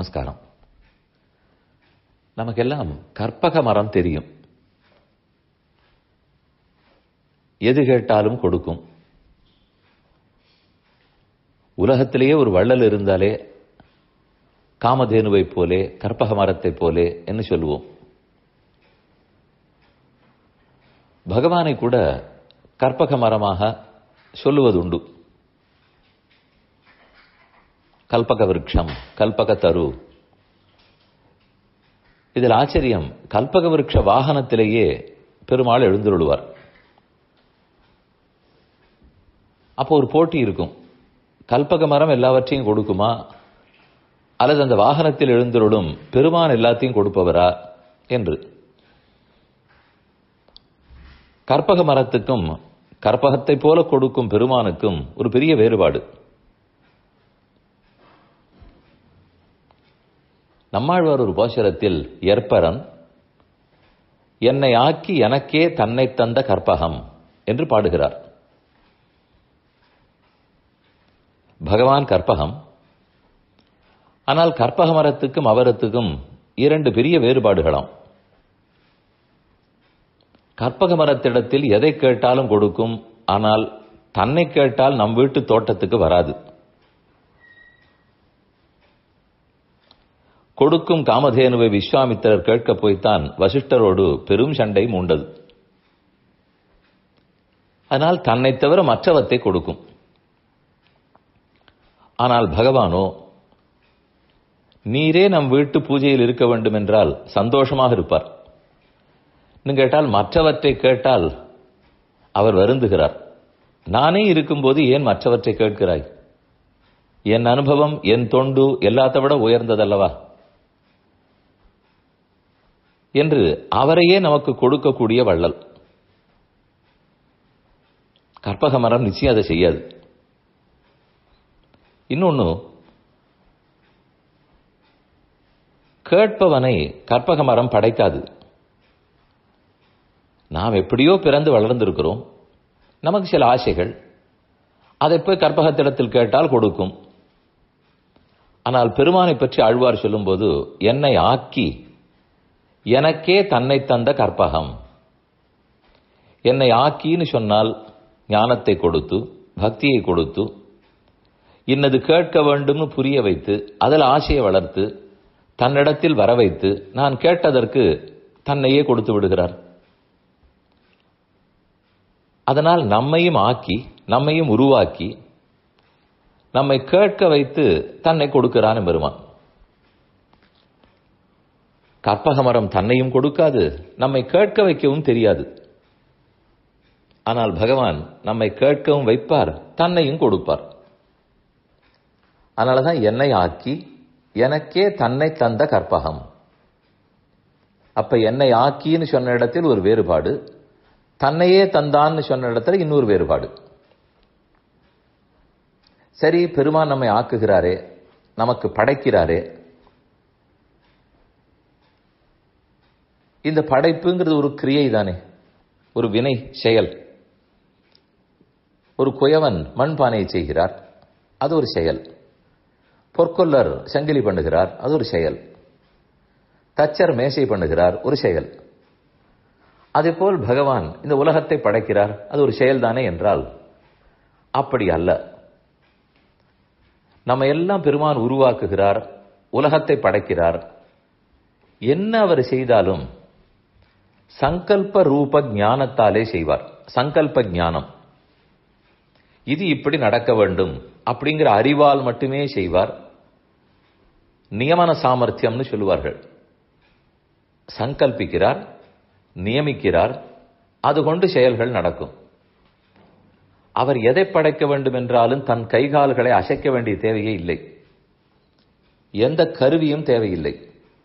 நமஸ்காரம் நமக்கெல்லாம் கற்பக மரம் தெரியும் எது கேட்டாலும் கொடுக்கும் உலகத்திலேயே ஒரு வள்ளல் இருந்தாலே காமதேனுவைப் போலே கற்பக மரத்தைப் போலே என்று சொல்லுவோம் பகவானை கூட கற்பக மரமாக சொல்லுவதுண்டு கல்பக விருட்சம் கல்பக தரு இதில் ஆச்சரியம் கல்பக விருட்ச வாகனத்திலேயே பெருமாள் எழுந்துருள்வார் அப்போ ஒரு போட்டி இருக்கும் கல்பக மரம் எல்லாவற்றையும் கொடுக்குமா அல்லது அந்த வாகனத்தில் எழுந்துருளும் பெருமான் எல்லாத்தையும் கொடுப்பவரா என்று கற்பக மரத்துக்கும் கற்பகத்தை போல கொடுக்கும் பெருமானுக்கும் ஒரு பெரிய வேறுபாடு நம்மாழ்வார் ஒரு போஷரத்தில் ஏற்பரன் என்னை ஆக்கி எனக்கே தன்னை தந்த கற்பகம் என்று பாடுகிறார் பகவான் கற்பகம் ஆனால் கற்பக மரத்துக்கும் அவரத்துக்கும் இரண்டு பெரிய வேறுபாடுகளாம் கற்பக மரத்திடத்தில் எதை கேட்டாலும் கொடுக்கும் ஆனால் தன்னை கேட்டால் நம் வீட்டு தோட்டத்துக்கு வராது கொடுக்கும் காமதேனுவை விஸ்வாமித்திரர் கேட்கப் போய்த்தான் வசிஷ்டரோடு பெரும் சண்டை மூண்டது அதனால் தன்னை தவிர மற்றவத்தை கொடுக்கும் ஆனால் பகவானோ நீரே நம் வீட்டு பூஜையில் இருக்க வேண்டும் என்றால் சந்தோஷமாக இருப்பார் கேட்டால் மற்றவற்றை கேட்டால் அவர் வருந்துகிறார் நானே இருக்கும்போது ஏன் மற்றவற்றை கேட்கிறாய் என் அனுபவம் என் தொண்டு எல்லாத்த விட உயர்ந்ததல்லவா என்று அவரையே நமக்கு கொடுக்கக்கூடிய வள்ளல் கற்பக மரம் நிச்சயம் அதை செய்யாது இன்னொன்னு கேட்பவனை கற்பக மரம் படைக்காது நாம் எப்படியோ பிறந்து வளர்ந்திருக்கிறோம் நமக்கு சில ஆசைகள் அதை போய் கற்பகத்திடத்தில் கேட்டால் கொடுக்கும் ஆனால் பெருமானை பற்றி ஆழ்வார் சொல்லும்போது என்னை ஆக்கி எனக்கே தன்னை தந்த கற்பகம் என்னை ஆக்கின்னு சொன்னால் ஞானத்தை கொடுத்து பக்தியை கொடுத்து இன்னது கேட்க வேண்டும்னு புரிய வைத்து அதில் ஆசையை வளர்த்து தன்னிடத்தில் வர வைத்து நான் கேட்டதற்கு தன்னையே கொடுத்து விடுகிறார் அதனால் நம்மையும் ஆக்கி நம்மையும் உருவாக்கி நம்மை கேட்க வைத்து தன்னை கொடுக்கிறான் பெருமான் கற்பக மரம் தன்னையும் கொடுக்காது நம்மை கேட்க வைக்கவும் தெரியாது ஆனால் பகவான் நம்மை கேட்கவும் வைப்பார் தன்னையும் கொடுப்பார் அதனாலதான் என்னை ஆக்கி எனக்கே தன்னை தந்த கற்பகம் அப்ப என்னை ஆக்கின்னு சொன்ன இடத்தில் ஒரு வேறுபாடு தன்னையே தந்தான்னு சொன்ன இடத்துல இன்னொரு வேறுபாடு சரி பெருமான் நம்மை ஆக்குகிறாரே நமக்கு படைக்கிறாரே இந்த படைப்புங்கிறது ஒரு கிரியை தானே ஒரு வினை செயல் ஒரு குயவன் மண்பானையை செய்கிறார் அது ஒரு செயல் பொற்கொல்லர் சங்கிலி பண்ணுகிறார் அது ஒரு செயல் தச்சர் மேசை பண்ணுகிறார் ஒரு செயல் அதேபோல் பகவான் இந்த உலகத்தை படைக்கிறார் அது ஒரு செயல்தானே என்றால் அப்படி அல்ல நம்ம எல்லாம் பெருமான் உருவாக்குகிறார் உலகத்தை படைக்கிறார் என்ன அவர் செய்தாலும் சங்கல்ப ரூப ஞானத்தாலே செய்வார் சங்கல்ப ஞானம் இது இப்படி நடக்க வேண்டும் அப்படிங்கிற அறிவால் மட்டுமே செய்வார் நியமன சாமர்த்தியம்னு சொல்லுவார்கள் சங்கல்பிக்கிறார் நியமிக்கிறார் அது கொண்டு செயல்கள் நடக்கும் அவர் எதை படைக்க வேண்டும் என்றாலும் தன் கைகால்களை அசைக்க வேண்டிய தேவையே இல்லை எந்த கருவியும் தேவையில்லை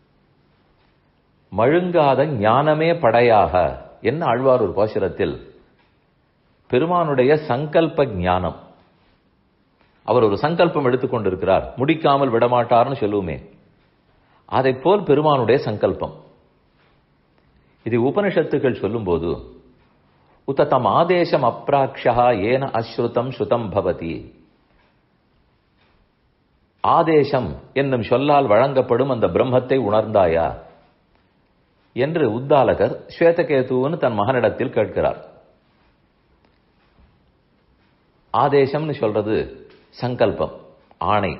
மழுங்காத ஞானமே படையாக என்ன ஆழ்வார் ஒரு பாசுரத்தில் பெருமானுடைய சங்கல்ப ஞானம் அவர் ஒரு சங்கல்பம் எடுத்துக்கொண்டிருக்கிறார் முடிக்காமல் விடமாட்டார்னு சொல்லுவோமே அதை போல் பெருமானுடைய சங்கல்பம் இது உபனிஷத்துக்கள் சொல்லும்போது உத்த தம் ஆதேசம் அப்ராக்ஷா ஏன அஸ்ருதம் ஸ்ருதம் பவதி ஆதேசம் என்னும் சொல்லால் வழங்கப்படும் அந்த பிரம்மத்தை உணர்ந்தாயா என்று உத்தாலகர் ஸ்வேதகேதுன்னு தன் மகனிடத்தில் கேட்கிறார் ஆதேசம்னு சொல்றது சங்கல்பம் ஆணை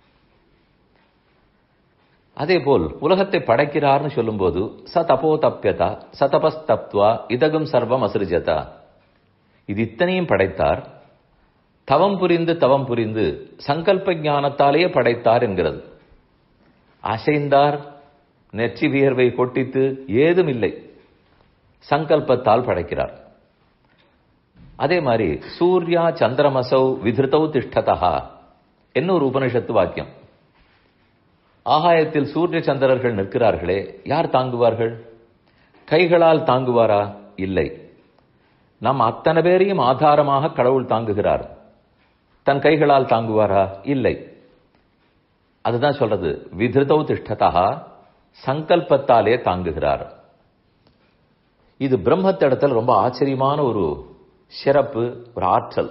அதே போல் உலகத்தை படைக்கிறார்னு சொல்லும்போது ச தபோ தப்பியதா சதபஸ்தப்துவா இதகும் சர்வம் அசிருஜதா இது இத்தனையும் படைத்தார் தவம் புரிந்து தவம் புரிந்து சங்கல்ப ஞானத்தாலேயே படைத்தார் என்கிறது அசைந்தார் நெற்றி வியர்வை கொட்டித்து ஏதும் இல்லை சங்கல்பத்தால் படைக்கிறார் அதே மாதிரி சூர்யா சந்திரமசௌ விதிருத்தௌ திஷ்டதா என்ன ஒரு உபனிஷத்து வாக்கியம் ஆகாயத்தில் சூரிய சந்திரர்கள் நிற்கிறார்களே யார் தாங்குவார்கள் கைகளால் தாங்குவாரா இல்லை நம் அத்தனை பேரையும் ஆதாரமாக கடவுள் தாங்குகிறார் தன் கைகளால் தாங்குவாரா இல்லை அதுதான் சொல்றது விதிருத்தௌ திஷ்டதா சங்கல்பத்தாலே தாங்குகிறார் இது பிரம்மத்திடத்தில் ரொம்ப ஆச்சரியமான ஒரு சிறப்பு ஒரு ஆற்றல்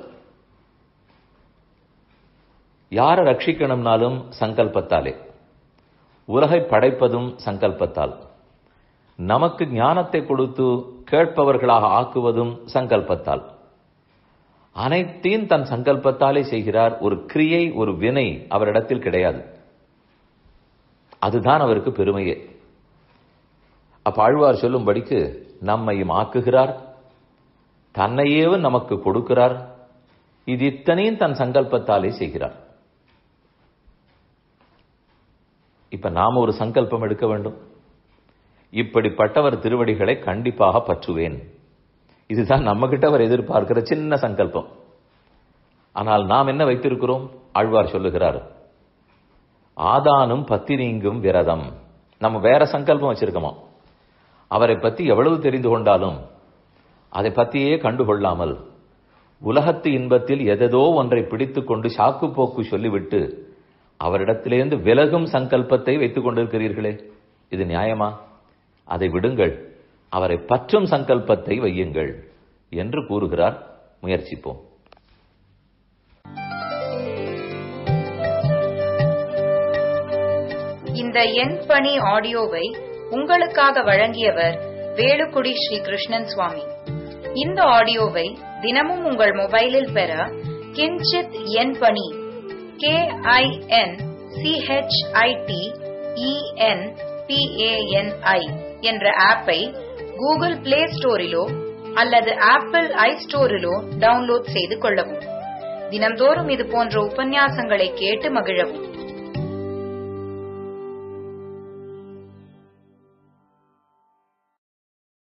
யாரை ரட்சிக்கணும்னாலும் சங்கல்பத்தாலே உலகை படைப்பதும் சங்கல்பத்தால் நமக்கு ஞானத்தை கொடுத்து கேட்பவர்களாக ஆக்குவதும் சங்கல்பத்தால் அனைத்தையும் தன் சங்கல்பத்தாலே செய்கிறார் ஒரு கிரியை ஒரு வினை அவரிடத்தில் கிடையாது அதுதான் அவருக்கு பெருமையே அப்ப ஆழ்வார் சொல்லும்படிக்கு நம்மையும் ஆக்குகிறார் தன்னையேவும் நமக்கு கொடுக்கிறார் இது இத்தனையும் தன் சங்கல்பத்தாலே செய்கிறார் இப்ப நாம ஒரு சங்கல்பம் எடுக்க வேண்டும் இப்படிப்பட்டவர் திருவடிகளை கண்டிப்பாக பற்றுவேன் இதுதான் நம்ம கிட்ட அவர் எதிர்பார்க்கிற சின்ன சங்கல்பம் ஆனால் நாம் என்ன வைத்திருக்கிறோம் ஆழ்வார் சொல்லுகிறார் ஆதானும் பத்தி நீங்கும் விரதம் நம்ம வேற சங்கல்பம் வச்சிருக்கோமா அவரை பத்தி எவ்வளவு தெரிந்து கொண்டாலும் அதை பத்தியே கண்டுகொள்ளாமல் உலகத்து இன்பத்தில் எததோ ஒன்றை பிடித்துக் கொண்டு சாக்கு போக்கு சொல்லிவிட்டு அவரிடத்திலிருந்து விலகும் சங்கல்பத்தை வைத்துக் கொண்டிருக்கிறீர்களே இது நியாயமா அதை விடுங்கள் அவரை பற்றும் சங்கல்பத்தை வையுங்கள் என்று கூறுகிறார் முயற்சிப்போம் இந்த எண் பணி ஆடியோவை உங்களுக்காக வழங்கியவர் வேலுக்குடி ஸ்ரீ கிருஷ்ணன் சுவாமி இந்த ஆடியோவை தினமும் உங்கள் மொபைலில் பெற கிஞ்சித் எண் பணி கே ஐ என் சிஹெச்ஐடி இஎன் பிஏஎன்ஐ என்ற ஆப்பை கூகுள் பிளே ஸ்டோரிலோ அல்லது ஆப்பிள் ஐ ஸ்டோரிலோ டவுன்லோட் செய்து கொள்ளவும் தினம்தோறும் இது போன்ற உபன்யாசங்களை கேட்டு மகிழவும்